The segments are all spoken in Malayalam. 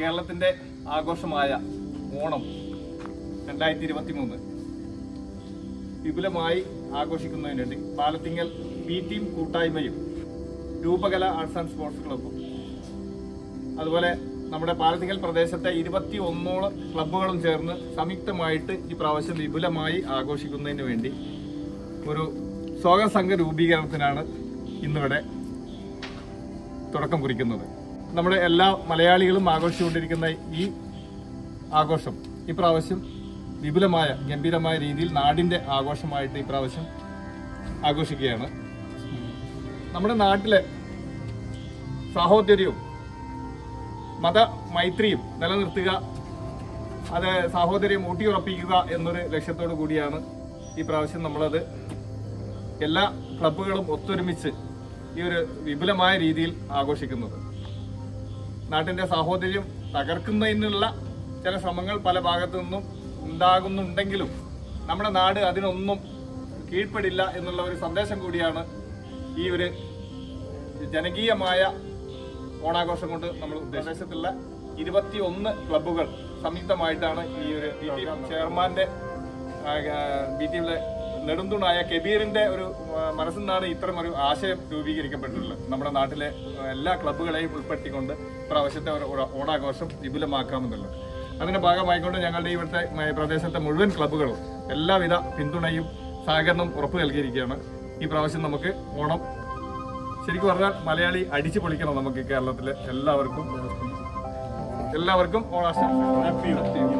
കേരളത്തിന്റെ ആഘോഷമായ ഓണം രണ്ടായിരത്തി ഇരുപത്തി മൂന്ന് വിപുലമായി ആഘോഷിക്കുന്നതിന് വേണ്ടി പാലത്തിങ്ങൽ ബി ടീം കൂട്ടായ്മയും രൂപകല ആർട്സ് ആൻഡ് സ്പോർട്സ് ക്ലബ്ബും അതുപോലെ നമ്മുടെ പാലത്തിങ്ങൽ പ്രദേശത്തെ ഇരുപത്തി ഒന്നോളം ക്ലബ്ബുകളും ചേർന്ന് സംയുക്തമായിട്ട് ഈ പ്രാവശ്യം വിപുലമായി ആഘോഷിക്കുന്നതിന് വേണ്ടി ഒരു സ്വാഗത സംഘ രൂപീകരണത്തിനാണ് ഇന്നിവിടെ തുടക്കം കുറിക്കുന്നത് നമ്മുടെ എല്ലാ മലയാളികളും ആഘോഷിച്ചുകൊണ്ടിരിക്കുന്ന ഈ ആഘോഷം ഇപ്രാവശ്യം വിപുലമായ ഗംഭീരമായ രീതിയിൽ നാടിന്റെ ആഘോഷമായിട്ട് ഇപ്രാവശ്യം ആഘോഷിക്കുകയാണ് നമ്മുടെ നാട്ടിലെ സാഹോദര്യവും മത മൈത്രിയും നിലനിർത്തുക അത് സാഹോദര്യം ഊട്ടിയുറപ്പിക്കുക എന്നൊരു ലക്ഷ്യത്തോടു കൂടിയാണ് ഈ പ്രാവശ്യം നമ്മളത് എല്ലാ ക്ലബ്ബുകളും ഒത്തൊരുമിച്ച് ഈ ഒരു വിപുലമായ രീതിയിൽ ആഘോഷിക്കുന്നത് നാട്ടിന്റെ സാഹോദര്യം തകർക്കുന്നതിനുള്ള ചില ശ്രമങ്ങൾ പല ഭാഗത്തു നിന്നും ഉണ്ടാകുന്നുണ്ടെങ്കിലും നമ്മുടെ നാട് അതിനൊന്നും കീഴ്പ്പെടില്ല എന്നുള്ള ഒരു സന്ദേശം കൂടിയാണ് ഈ ഒരു ജനകീയമായ ഓണാഘോഷം കൊണ്ട് നമ്മൾ ഉദ്ദേശത്തിലുള്ള ഇരുപത്തി ഒന്ന് ക്ലബ്ബുകൾ സംയുക്തമായിട്ടാണ് ഈ ഒരു ബി ടി ചെയർമാന്റെ ബി ടിയിലെ നെടുന്തുണായ കെബീറിന്റെ ഒരു ആ, മനസ്സിൽ നിന്നാണ് ഇത്തരം ഒരു ആശയം രൂപീകരിക്കപ്പെട്ടിട്ടുള്ളത് നമ്മുടെ നാട്ടിലെ ആ, എല്ലാ ക്ലബ്ബുകളെയും ഉൾപ്പെടുത്തിക്കൊണ്ട് പ്രാവശ്യത്തെ ഒരു ഓണ- ഓണാഘോഷം വിപുലമാക്കാമെന്നുള്ളത് അതിന്റെ ഭാഗമായിക്കൊണ്ട് ഞങ്ങളുടെ ഇവിടുത്തെ മ- പ്രദേശത്തെ മുഴുവൻ ക്ലബ്ബുകളും എല്ലാവിധ പിന്തുണയും സഹകരണവും ഉറപ്പു നൽകിയിരിക്കുകയാണ് ഈ പ്രാവശ്യം നമുക്ക് ഓണം ശരിക്കും പറഞ്ഞാൽ മലയാളി അടിച്ചു പൊളിക്കണം നമുക്ക് കേരളത്തിലെ എല്ലാവർക്കും എല്ലാവർക്കും ഓണാശംസകൾ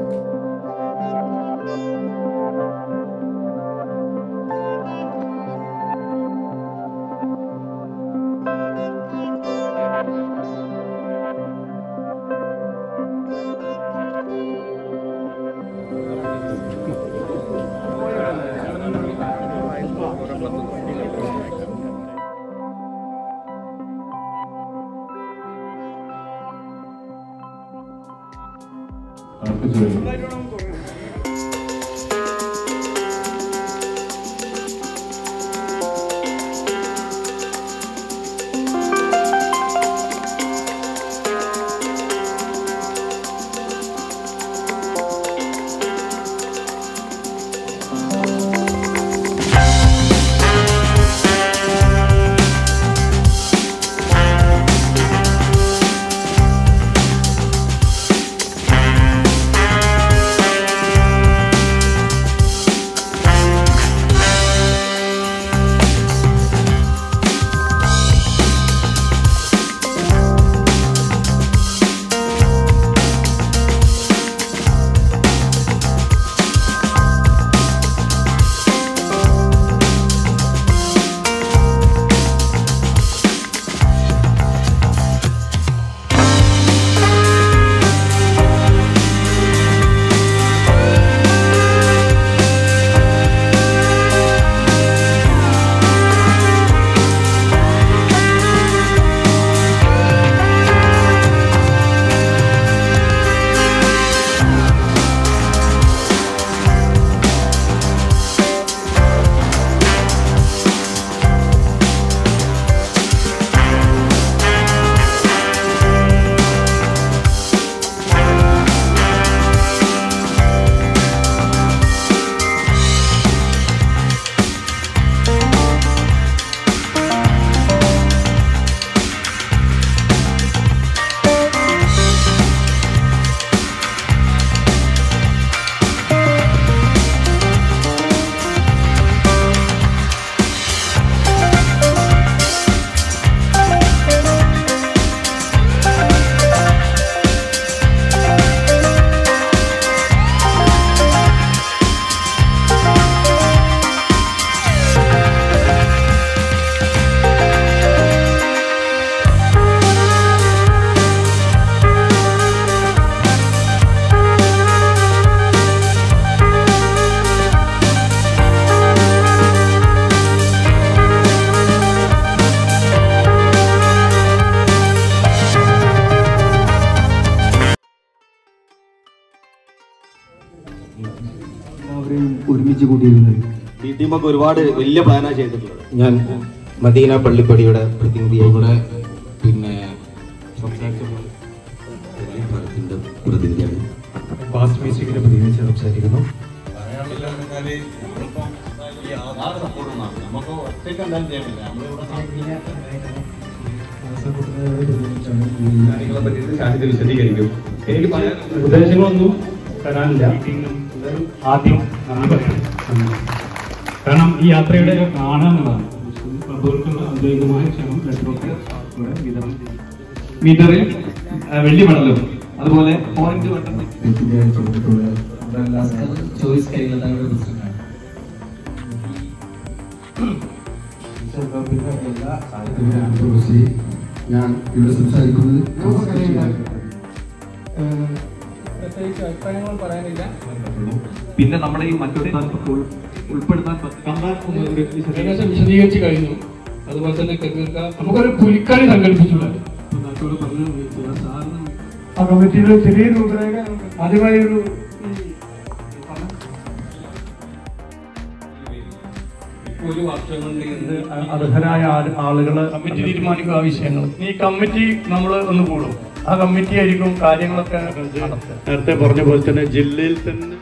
എല്ലാവരെയും ഒരുമിച്ച് കൂട്ടിയിരുന്നത് ഈ ടീമൊക്കെ ഒരുപാട് വലിയ പ്ലാനാണ് ചെയ്തിട്ടുള്ളത് ഞാൻ മദീന പള്ളിപ്പടിയുടെ പ്രതിനിധിയായി ഇവിടെ പിന്നെ സംസാരിച്ചപ്പോൾ മ്യൂസിക്കിനെ പ്രതികരിച്ച് സംസാരിക്കുന്നു പറയാനുള്ള പറഞ്ഞാല് നമ്മളിപ്പം ഈ ആധാർ സപ്പോർട്ടാണ് നമുക്ക് ഒറ്റയ്ക്ക് എന്തായാലും ചെയ്യാൻ പറ്റില്ല നമ്മളിവിടെ കാര്യങ്ങളെ പറ്റി ഷാഹിദ് വിശദീകരിക്കും എനിക്ക് പറയാൻ ഉപദേശങ്ങളൊന്നും തരാനില്ല ആദ്യം നന്ദി പറയാം കാരണം ഈ യാത്രയുടെ കാണാനുള്ളതാണ് ക്ലബുകൾക്കുള്ള ഔദ്യോഗികമായ ക്ഷണം ലെറ്ററൊക്കെ ഇവിടെ വിതരണം ചെയ്യും മീറ്ററിൽ ആ, വെള്ളി മെഡലും അതുപോലെ പോയിന്റ് വട്ടം ചോയ്സ് കൈകളുടെ പ്രസിഡന്റാണ് എല്ലാ സാഹിത്യത്തിനാണ് കുറിച്ച് ഞാൻ ഇവിടെ സംസാരിക്കുന്നത് പ്രത്യേകിച്ച് അഭിപ്രായങ്ങൾ പറയാനില്ല പിന്നെ നമ്മുടെ ഈ മറ്റൊരു ഉൾ- ഉൾപ്പെടുത്താൻ പറ്റുന്ന ഏകദേശം വിശദീകരിച്ച് കഴിഞ്ഞു അതുപോലെ തന്നെ കേൾക്കുക നമുക്കൊരു പുലിക്കളി സംഘടിപ്പിച്ചുള്ളത് ആ കമ്മിറ്റിയുടെ ചെറിയ രൂപരേഖ ആദ്യമായി ഒരു ഒരു വർഷം കൊണ്ട് ഇന്ന് അർഹരായ ആള്- ആളുകള് കമ്മിറ്റി തീരുമാനിക്കുക ആ വിഷയങ്ങൾ ഈ കമ്മിറ്റി നമ്മൾ ഒന്ന് കൂടും ആ കമ്മിറ്റി ആയിരിക്കും കാര്യങ്ങളൊക്കെ നടത്തുക നേരത്തെ പറഞ്ഞ പോലെ തന്നെ ജില്ലയിൽ തന്നെ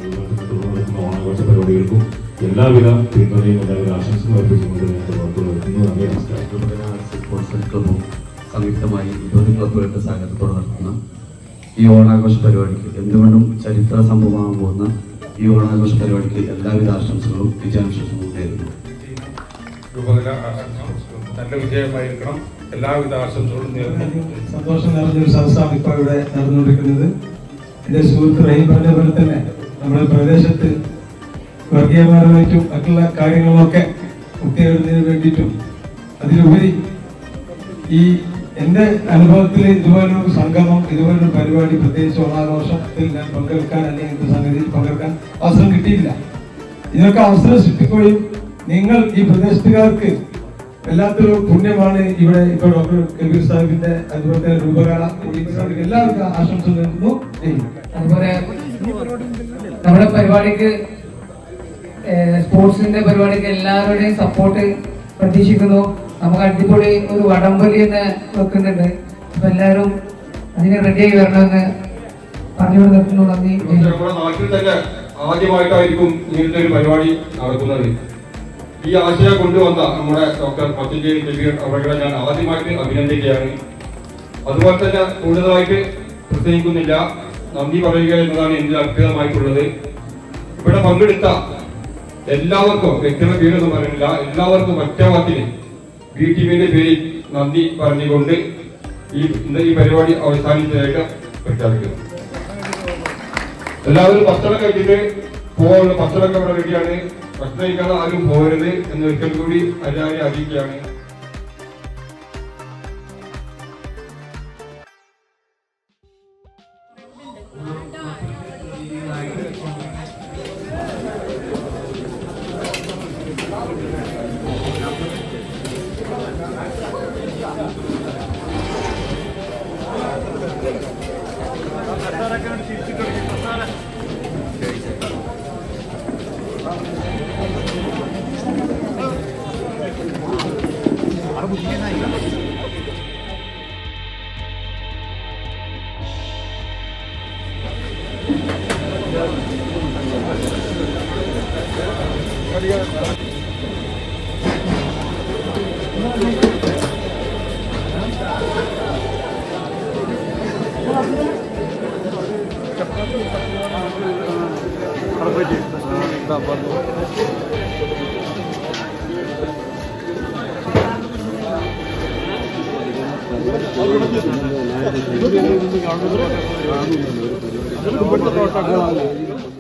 ഓണാഘോഷ പരിപാടികൾക്കും എല്ലാവിധ പിന്തുണയും എല്ലാവിധ ആശംസകളും അർപ്പിച്ചുകൊണ്ട് ഞാൻ വാക്കുകൾ നിർത്തുന്നു നന്ദി നമസ്കാരം സ്പോർട്സ് ക്ലബും സംയുക്തമായി ഇരുപത് ക്ലബ്ബുകളുടെ സഹകരണത്തോടെ നടത്തുന്ന ഈ ഓണാഘോഷ പരിപാടിക്ക് എന്തുകൊണ്ടും ചരിത്ര സംഭവമാകാൻ പോകുന്ന ഈ ഓണാഘോഷ പരിപാടിക്ക് എല്ലാവിധ ആശംസകളും വിജയാശംസകളും നേരുന്നു രൂപകല നല്ല വിജയമായിരിക്കണം എല്ലാവിധ ആശംസകളും നേരുന്നു സന്തോഷം നിറഞ്ഞൊരു സദസ്സാണ് ഇപ്പോൾ ഇവിടെ നടന്നുകൊണ്ടിരിക്കുന്നത് എൻ്റെ സുഹൃത്ത് റഹീം പറഞ്ഞ പോലെ തന്നെ നമ്മുടെ പ്രദേശത്ത് വർഗീയപരമായിട്ടും മറ്റുള്ള കാര്യങ്ങളൊക്കെ മുക്തിയെടുന്നതിന് വേണ്ടിയിട്ടും അതിലുപരി ഈ എൻ്റെ അനുഭവത്തിൽ ഇതുപോലൊരു സംഗമം ഇതുപോലൊരു പരിപാടി പ്രത്യേകിച്ച് ഓണാഘോഷത്തിൽ ഞാൻ പങ്കെടുക്കാൻ അല്ലെങ്കിൽ ഇങ്ങനത്തെ സംഗതിയിൽ പങ്കെടുക്കാൻ അവസരം കിട്ടിയില്ല ഇതിനൊക്കെ അവസരം സൃഷ്ടിക്കുകയും നിങ്ങൾ ഈ പ്രദേശത്തുകാർക്ക് വല്ലാത്തൊരു പുണ്യമാണ് ഇവിടെ ഇപ്പൊ ഡോക്ടർ കബീർ സാഹിബിന്റെ അതുപോലെ തന്നെ രൂപകാല എല്ലാവർക്കും ആശംസ നേരുന്നു ജയ് ഹിന്ദ്. അതുപോലെ നമ്മുടെ പരിപാടിക്ക് ഏഹ്, സ്പോർട്സിന്റെ പരിപാടിക്ക് എല്ലാവരുടെയും സപ്പോർട്ട് പ്രതീക്ഷിക്കുന്നു നമുക്ക് അടിപൊളി ഒരു വടംവലി തന്നെ വെക്കുന്നുണ്ട് അപ്പൊ എല്ലാവരും അതിന് റെഡിയായി വരണമെന്ന് പറഞ്ഞുകൊണ്ട് നിർത്തുന്നു നന്ദി ജയ് ഹിന്ദ്. നമ്മുടെ നാട്ടിൽ തന്നെ ആദ്യമായിട്ടായിരിക്കും ഇങ്ങനത്തെ ഒരു പരിപാടി നടക്കുന്നത് ഈ ആശയം കൊണ്ടുവന്ന നമ്മുടെ ഡോക്ടർ പച്ചഞ്ചേരി കബീർ അവരുടെ ഞാൻ ആദ്യമായിട്ട് അഭിനന്ദിക്കുകയാണ് അതുപോലെ തന്നെ കൂടുതലായിട്ട് പ്രസംഗിക്കുന്നില്ല നന്ദി പറയുക എന്നതാണ് എന്റെ അർപ്പിതമായിട്ടുള്ളത് ഇവിടെ പങ്കെടുത്ത എല്ലാവർക്കും വ്യക്തിയുടെ പേരൊന്നും പറയുന്നില്ല എല്ലാവർക്കും ഒറ്റ വാക്കിന് ബി ടീമിന്റെ പേരിൽ നന്ദി പറഞ്ഞുകൊണ്ട് ഈ ഇന്ന് ഈ പരിപാടി അവസാനിച്ചതായിട്ട് പ്രഖ്യാപിക്കുന്നു എല്ലാവരും ഭക്ഷണം കഴിച്ചിട്ട് പോകാനുള്ള ഭക്ഷണമൊക്കെ ഇവിടെ റെഡിയാണ് ഭക്ഷണം കഴിക്കാതെ ആരും പോകരുത് എന്ന് ഒരിക്കൽ കൂടി എല്ലാവരെയും അറിയിക്കുകയാണ് ാണ്